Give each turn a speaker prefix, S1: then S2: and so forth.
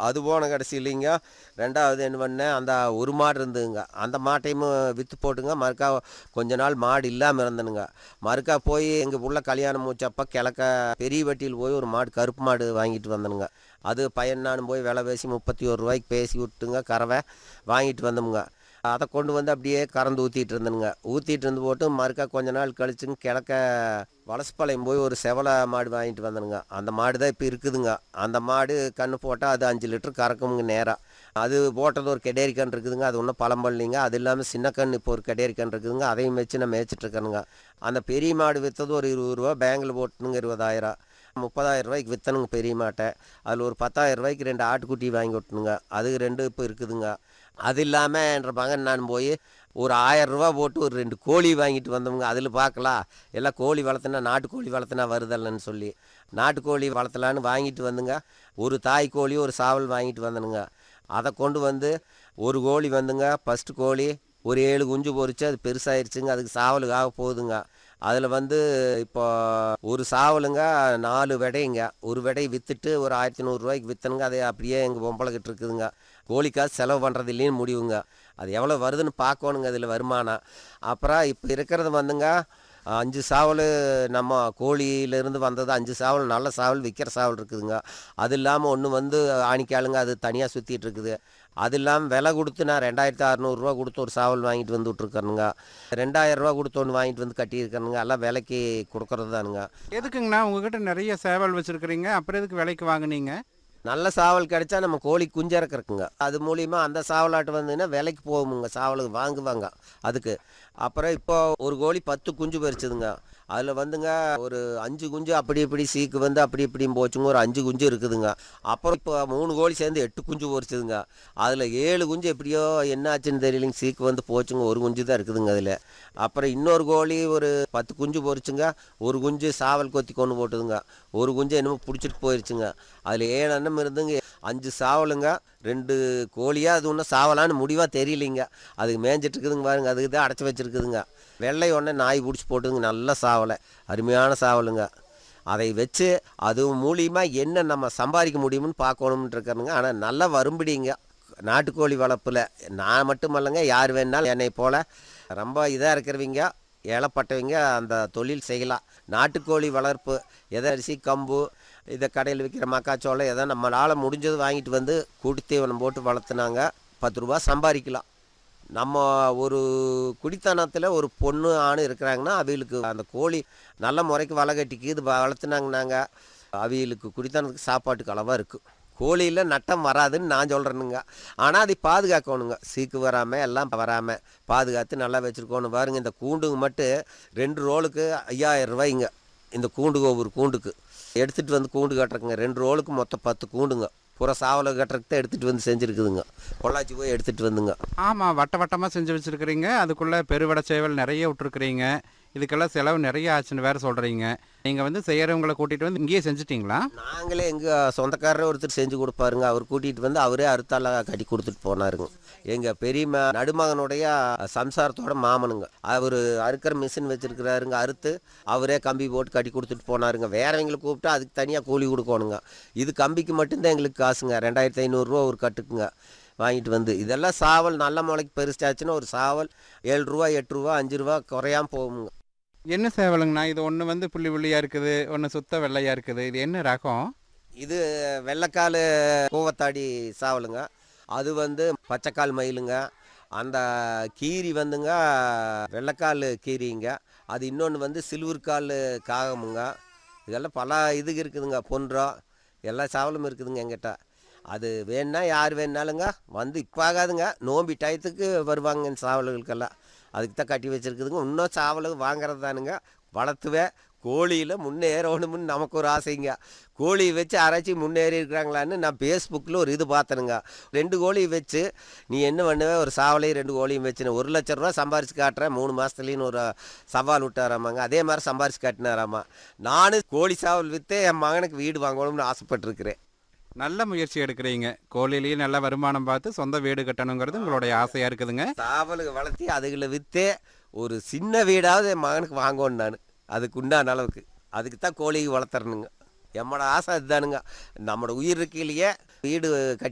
S1: அது போன கடைசி இல்லைங்க ரெண்டாவது என்ன பண்ணேன் அந்த ஒரு மாடு இருந்ததுங்க அந்த மாட்டையும் விற்று போட்டுங்க மறுக்கா கொஞ்ச நாள் மாடு இல்லாமல் இருந்தனுங்க மறுக்கா போய் எங்கள் உள்ள கல்யாணம் முடிச்சப்ப கிழக்க பெரிய வட்டியில் போய் ஒரு மாடு கருப்பு மாடு வாங்கிட்டு வந்தனுங்க அது பையன் நானும் போய் விலை பேசி முப்பத்தி ஒரு ரூபாய்க்கு பேசி விட்டுங்க கறவை வாங்கிட்டு வந்தோமுங்க அதை கொண்டு வந்து அப்படியே கறந்து ஊற்றிட்டு இருந்தனுங்க ஊற்றிட்டு இருந்து போட்டு மறுக்கா கொஞ்ச நாள் கழிச்சுங்க கிழக்க வலசப்பாளையம் போய் ஒரு செவலை மாடு வாங்கிட்டு வந்தனுங்க அந்த மாடு தான் இப்போ இருக்குதுங்க அந்த மாடு கன்று போட்டால் அது அஞ்சு லிட்டர் கறக்குமுங்க நேராக அது போட்டது ஒரு கெடேரி கன்று இருக்குதுங்க அது ஒன்றும் பழம் பண்ணலிங்க அது இல்லாமல் சின்ன கன்று இப்போ ஒரு கெடேரி கன்று இருக்குதுங்க அதையும் வச்சு நான் மேய்ச்சிட்டு இருக்கேனுங்க அந்த பெரிய மாடு விற்றது ஒரு இருபது ரூபா பேங்கில் போட்டுனுங்க இருபதாயிரம் முப்பதாயிரம் ரூபாய்க்கு விற்றனுங்க பெரிய மாட்டை அதில் ஒரு பத்தாயிரம் ரூபாய்க்கு ரெண்டு ஆட்டுக்குட்டி வாங்கி விட்டனுங்க அது ரெண்டு இப்போ இருக்குதுங்க அது இல்லாமல் என்ற மகன் நான் போய் ஒரு ஆயிரம் ரூபா போட்டு ஒரு ரெண்டு கோழி வாங்கிட்டு வந்தோமுங்க அதில் பார்க்கலாம் எல்லாம் கோழி வளர்த்துனா நாட்டுக்கோழி வளர்த்துனா வருதல்லன்னு சொல்லி நாட்டுக்கோழி வளர்த்தலான்னு வாங்கிட்டு வந்துங்க ஒரு தாய் கோழி ஒரு சாவல் வாங்கிட்டு வந்தனுங்க அதை கொண்டு வந்து ஒரு கோழி வந்துங்க ஃபஸ்ட்டு கோழி ஒரு ஏழு குஞ்சு பொரிச்சு அது பெருசாயிருச்சுங்க அதுக்கு சாவலுக்காக போகுதுங்க அதில் வந்து இப்போ ஒரு சாவலுங்க நாலு விடைங்க ஒரு விடை விற்றுட்டு ஒரு ஆயிரத்தி நூறுரூவாய்க்கு விற்றனுங்க அதை அப்படியே எங்கள் பொம்பளைக்கிட்டு இருக்குதுங்க கோழிக்காசு செலவு பண்ணுறது இல்லைன்னு முடிவுங்க அது எவ்வளோ வருதுன்னு பார்க்கணுங்க அதில் வருமானம் அப்புறம் இப்போ இருக்கிறது வந்துங்க அஞ்சு சாவல் நம்ம கோழியிலேருந்து வந்தது அஞ்சு சாவல் நல்ல சாவல் விற்கிற சாவல் இருக்குதுங்க அது இல்லாமல் ஒன்று வந்து ஆணிக்காலுங்க அது தனியாக சுற்றிட்டு இருக்குது அது இல்லாமல் விலை கொடுத்து நான் ரெண்டாயிரத்து அறநூறுரூவா கொடுத்து ஒரு சாவல் வாங்கிட்டு வந்து விட்ருக்கணுங்க ரெண்டாயிரரூவா கொடுத்து ஒன்று வாங்கிட்டு வந்து கட்டியிருக்கணுங்க எல்லாம் விலைக்கு கொடுக்கறது தானுங்க
S2: எதுக்குங்கண்ணா உங்ககிட்ட நிறைய சேவல் வச்சுருக்கிறீங்க அப்புறம் எதுக்கு விலைக்கு வாங்குனீங்க
S1: நல்ல சாவல் கிடைச்சா நம்ம கோழி குஞ்சு இறக்குறக்குங்க அது மூலியமா அந்த சாவலாட்டு வந்ததுன்னா விலைக்கு போகுமுங்க சாவலுக்கு வாங்குவாங்க அதுக்கு அப்புறம் இப்போ ஒரு கோழி பத்து குஞ்சு பறிச்சுதுங்க அதில் வந்துங்க ஒரு அஞ்சு குஞ்சு அப்படி இப்படி சீக்கு வந்து அப்படி இப்படியும் போச்சுங்க ஒரு அஞ்சு குஞ்சு இருக்குதுங்க அப்புறம் இப்போ மூணு கோழி சேர்ந்து எட்டு குஞ்சு பொரிச்சுதுங்க அதில் ஏழு குஞ்சு எப்படியோ என்ன ஆச்சுன்னு தெரியலைங்க சீக்கு வந்து போச்சுங்க ஒரு குஞ்சு தான் இருக்குதுங்க அதில் அப்புறம் இன்னொரு கோழி ஒரு பத்து குஞ்சு பொரிச்சுங்க ஒரு குஞ்சு சாவல் கொத்தி கொண்டு போட்டுதுங்க ஒரு குஞ்சு என்னமோ பிடிச்சிட்டு போயிருச்சுங்க அதில் ஏழு அண்ணம் இருந்துங்க அஞ்சு சாவலுங்க ரெண்டு கோழியாக அது ஒன்றும் சாவலான்னு முடிவாக தெரியலைங்க அதுக்கு மேய்ஞ்சிட்டு இருக்குதுங்க பாருங்க அதுக்கு தான் அடைச்சி வச்சிருக்குதுங்க வெள்ளை ஒன்று நாய் பிடிச்சி போட்டுங்க நல்ல சாவலை அருமையான சாவலுங்க அதை வச்சு அது மூலியமாக என்ன நம்ம சம்பாதிக்க முடியும்னு பார்க்கணும்னு இருக்கிறனுங்க ஆனால் நல்லா வரும்படிங்க நாட்டுக்கோழி வளர்ப்பில் நான் மட்டும் இல்லைங்க யார் வேணாலும் என்னை போல் ரொம்ப இதாக இருக்கிறவங்க ஏழப்பட்டவங்க அந்த தொழில் செய்யலாம் நாட்டுக்கோழி வளர்ப்பு எதை அரிசி கம்பு இதை கடையில் விற்கிற மக்காச்சோளம் எதை நம்மளால் முடிஞ்சது வாங்கிட்டு வந்து கூட்டு தீவனம் போட்டு வளர்த்துனாங்க பத்து ரூபா சம்பாதிக்கலாம் நம்ம ஒரு குடித்தனத்தில் ஒரு பொண்ணு ஆண் இருக்கிறாங்கன்னா அவிகளுக்கு அந்த கோழி நல்ல முறைக்கு வலை கட்டிக்கு இது வளர்த்துனாங்கன்னாங்க அவிகளுக்கு குடித்தனத்துக்கு சாப்பாட்டுக்கு அளவாக இருக்குது கோழியில் நட்டம் வராதுன்னு நான் சொல்கிறேனுங்க ஆனால் அதை பாதுகாக்கணுங்க சீக்கு வராமல் எல்லாம் வராமல் பாதுகாத்து நல்லா வச்சுருக்கணும் பாருங்க இந்த கூண்டுங்க மட்டும் ரெண்டு ரோலுக்கு ஐயாயிரம் ரூபாய்ங்க இந்த கூண்டுக்கு ஒவ்வொரு கூண்டுக்கு எடுத்துகிட்டு வந்து கூண்டு கட்டுறக்குங்க ரெண்டு ரோலுக்கு மொத்தம் பத்து கூண்டுங்க புற சாவலை கட்டுறதுக்கு தான் எடுத்துகிட்டு வந்து செஞ்சுருக்குதுங்க பொள்ளாச்சி போய் எடுத்துகிட்டு வந்துங்க
S2: ஆமாம் வட்ட வட்டமாக செஞ்சு வச்சுருக்கிறீங்க அதுக்குள்ளே பெருவடை சேவல் நிறைய விட்டுருக்குறீங்க இதுக்கெல்லாம் செலவு நிறைய ஆச்சுன்னு வேறு சொல்கிறீங்க நீங்கள் வந்து செய்கிறவங்களை கூட்டிகிட்டு வந்து இங்கேயே செஞ்சிட்டிங்களா
S1: நாங்களே எங்கள் சொந்தக்காரரே ஒருத்தர் செஞ்சு கொடுப்பாருங்க அவர் கூட்டிகிட்டு வந்து அவரே அறுத்தால கட்டி கொடுத்துட்டு போனாருங்க எங்கள் பெரிய ம- நடுமகனுடைய சம்சாரத்தோட மாமனுங்க அவர் அறுக்கிற மிஷின் வச்சுருக்கிறாருங்க அறுத்து அவரே கம்பி போட்டு கட்டி கொடுத்துட்டு போனாருங்க வேறவங்களை கூப்பிட்டா அதுக்கு தனியாக கூலி கொடுக்கணுங்க இது கம்பிக்கு மட்டும்தான் எங்களுக்கு காசுங்க ரெண்டாயிரத்தி ஐநூறுரூவா ஒரு கட்டுக்குங்க வாங்கிட்டு வந்து இதெல்லாம் சாவல் நல்ல முளைக்கு பெருசாச்சுன்னா ஒரு சாவல் ஏழு ரூபா எட்டு ரூபா அஞ்சு ரூபா குறையாம போகுங்க
S2: என்ன சேவலுங்கண்ணா இது ஒன்று வந்து புள்ளி புள்ளியாக இருக்குது ஒன்று சுத்த வெள்ளையாக இருக்குது இது என்ன ரகம்
S1: இது வெள்ளைக்கால் கூவத்தாடி சாவலுங்க அது வந்து பச்சைக்கால் மயிலுங்க அந்த கீரி வந்துங்க வெள்ளைக்கால் கீரிங்க அது இன்னொன்று வந்து சில்வர்கால் காகமுங்க இதெல்லாம் பல இதுக்கு இருக்குதுங்க பொன்றம் எல்லா சாவலும் இருக்குதுங்க எங்கிட்ட அது வேணுன்னா யார் வேணுனாலுங்க வந்து இப்போ ஆகாதுங்க நோம்பி டயத்துக்கு வருவாங்க இந்த சாவல்களுக்கெல்லாம் அதுக்கு தான் கட்டி வச்சுருக்குதுங்க இன்னும் சாவலுக்கு வாங்குறது தானுங்க வளர்த்துவேன் கோழியில் முன்னேறணும்னு நமக்கு ஒரு ஆசைங்க கோழியை வச்சு யாராச்சும் முன்னேறி இருக்கிறாங்களான்னு நான் ஃபேஸ்புக்கில் ஒரு இது பார்த்தனுங்க ரெண்டு கோழி வச்சு நீ என்ன பண்ணுவே ஒரு சாவலையும் ரெண்டு கோழியும் வச்சுன்னு ஒரு லட்ச ரூபா சம்பாரிச்சு காட்டுறேன் மூணு மாதத்துலேன்னு ஒரு சவால் விட்டாராமாங்க அதே மாதிரி சம்பாரிச்சு காட்டினாராமா நானும் கோழி சாவல் விற்றே என் மகனுக்கு வீடு வாங்கணும்னு ஆசைப்பட்டிருக்கிறேன்
S2: நல்ல முயற்சி எடுக்கிறீங்க கோழிலேயே நல்ல வருமானம் பார்த்து சொந்த வீடு கட்டணுங்கிறது உங்களுடைய ஆசையாக இருக்குதுங்க
S1: சாவலுக்கு வளர்த்தி அதுகளை விற்றே ஒரு சின்ன வீடாவது என் மகனுக்கு வாங்கணும் நான் அதுக்கு உண்டான அளவுக்கு அதுக்கு தான் கோழி வளர்த்துறணுங்க எம்மோட ஆசை அதுதானுங்க நம்மளோட உயிர் இருக்கையிலேயே வீடு கட்டி